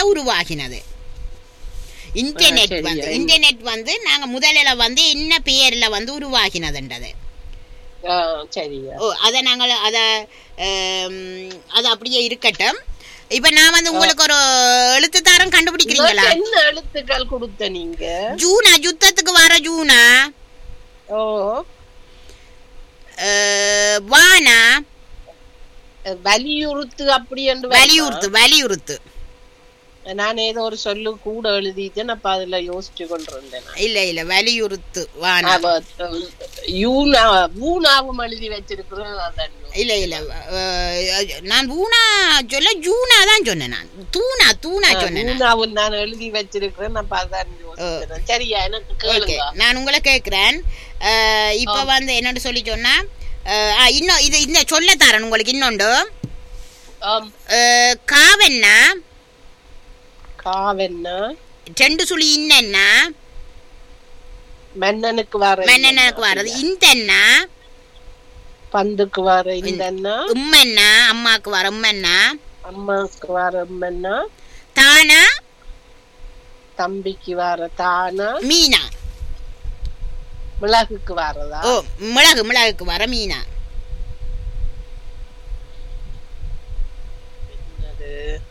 உருவாகினது internet சரி, வந்து ஐ- internet வந்து நாங்க முதலில் வந்து என்ன பெயர்ல வந்து உருவாகினதுன்றது ஆ, சரியா ஓ அதை நாங்கள் அதை அது அப்படியே இருக்கட்டும் இப்ப நான் வந்து உங்களுக்கு ஒரு எழுத்துத்தாரம் கண்டுபிடிக்கிறீங்களா என்ன எழுத்துக்கள் கொடுத்த நீங்க ஜூனா யுத்தத்துக்கு வர ஜூனா ஓ அஹ், வானா வலியுறுத்து அப்படி என்று வருமா? வலியுறுத்து வலியுறுத்து நான் ஏதோ ஒரு சொல்லு கூட எழுதிட்டேன் அப்ப அதுல யோசிச்சு கொண்டிருந்தேன் நான். இல்ல இல்ல வலியுறுத்து வானா அவ, அஹ், யூனா ஊனாவும் எழுதி வச்சிருக்கிறேன் அதான் யோசிச்சேன். இல்ல இல்ல அஹ், நான் ஊனா சொல்ல ஜூனா தான் சொன்னேன் நான் தூணா தூணா சொன்னேன் நான். ஊனாவும் நான் எழுதி வச்சிருக்கிறேன் அப்ப அதான் யோசிச்சேன் சரியா எனக்கு ஓகே கேளுங்க நான் உங்களை கேட்குறேன் இப்போ வந்து என்னன்னு சொல்லி சொன்னா அஹ், ஆ, இன்னும் இது இந்த சொல்ல தரேன் உங்களுக்கு இன்னொன்று ஆம், அஹ், காவென்னா காவென்ன ரெண்டு சுழி இன்னென்னா மன்னனுக்கு வர மன்னனுக்கு வர்றது இந்தன்னா பந்துக்கு வர இந்த உம்மன்னா அம்மாக்கு வர உம்மன்னா அம்மாவுக்கு வர அம்மன்னா தானா தம்பிக்கு வர தானா மீனா மிளகுக்கு வரதா ஓ மிளகு மிளகுக்கு வர மீனா என்னது?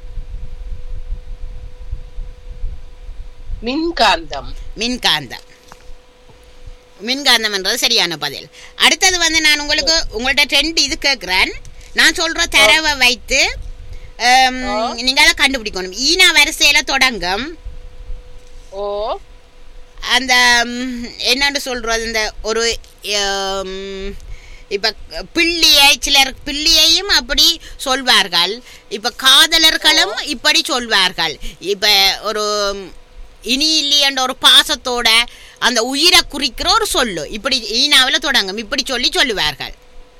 மின்காந்தம் மின்காந்தம் மின்காந்தம்ன்றது சரியான பதில் அடுத்தது வந்து நான் உங்களுக்கு உங்கள்ட்ட ரெண்டு இது கேட்குறேன் நான் சொல்ற தரவை வைத்து ஆம், நீங்க அதை கண்டுபிடிக்கணும் ஈனா வரிசையில தொடங்கும் ஓ அந்த ம், என்னன்னு சொல்றது இந்த ஒரு ஆம், இப்ப பிள்ளையை சிலர் பிள்ளையையும் அப்படி சொல்வார்கள் இப்ப காதலர்களும் இப்படி சொல்வார்கள் இப்ப ஒரு இனி இல்லையன்ற ஒரு பாசத்தோட அந்த உயிரை குறிக்கிற ஒரு சொல்லு இப்படி ஈனாவில் தொடங்கும் இப்படி சொல்லி சொல்லுவார்கள்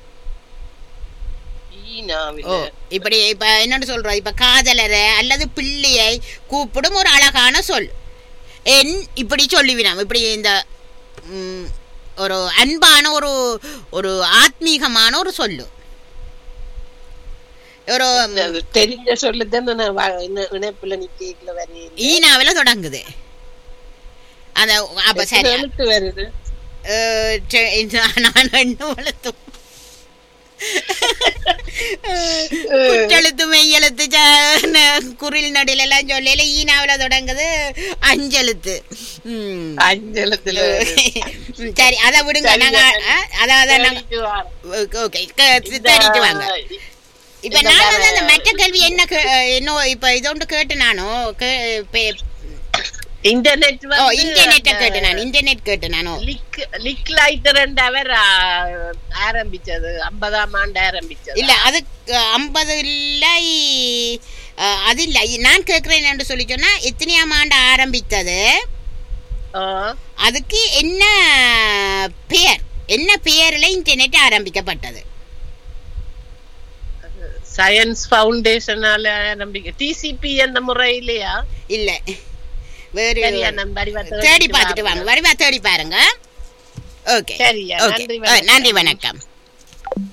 ஓ ஈனாவில இப்படி இப்ப என்னன்னு சொல்றோம் இப்ப காதலரை அல்லது பிள்ளையை கூப்பிடும் ஒரு அழகான சொல் என் இப்படி சொல்லுவினாம் இப்படி இந்த ம், ஒரு அன்பான ஒரு ஒரு ஆத்மீகமான ஒரு சொல்லு ஒரு அது தெரிஞ்ச சொல்லுதான் நான் வ- இணை- இணைப்புல நிக்கல வரையில ஈனாவில் தொடங்குது அந்த அப்ப சரி எழுத்து வருது அஹ், செ- இந்த- நான் ரெண்டு வளர்த்தும் குற்றெழுத்து மெய்யெழுத்து ச- ந- குரில் நடுல எல்லாம் சொல்லல ஈனாவில் தொடங்குது அஞ்செழுத்து ம். அஞ்சலத்துல ம், சரி அதை விடுங்க நாங்க அஹ், அதாவது நாங்க ஓகே தேடிட்டு வாங்க இப்ப இந்த நான் வந்து அந்த வேற- மற்ற கேள்வி என்ன கே- என்ன இப்ப இதோண்டு கேட்டு நானும் கே- பே- இன்டர்நெட் ஓ இன்டர்நெட்டை கேட்டு நான் இன்டர்நெட் கேட்டு நானும் லிக் லிக் லைட்டர் அவர் ஆரம்பிச்சது ஐம்பதாம் ஆண்டு ஆரம்பிச்சது இல்ல அது ஐம்பது இல்லை அஹ், அது இல்ல நான் கேட்கிறேன் என்று சொல்லி சொன்னா எத்தனையாம் ஆண்டு ஆரம்பித்தது ஆ, அதுக்கு என்ன பெயர் என்ன பெயர்ல இன்டர்நெட் ஆரம்பிக்கப்பட்டது சயின்ஸ் ஃபவுண்டேஷனால ஆரம்பிக்க டிசிபி அந்த முறையிலையா இல்ல வேறு சரியா நான் வடிவத்தை தேடி வச்சுட்டு பார்த்துட்டு வாங்க வடிவா தேடி பாருங்க ஓகே சரியா, ஓகே நன்றி, நன்றி வணக்கம். வணக்கம்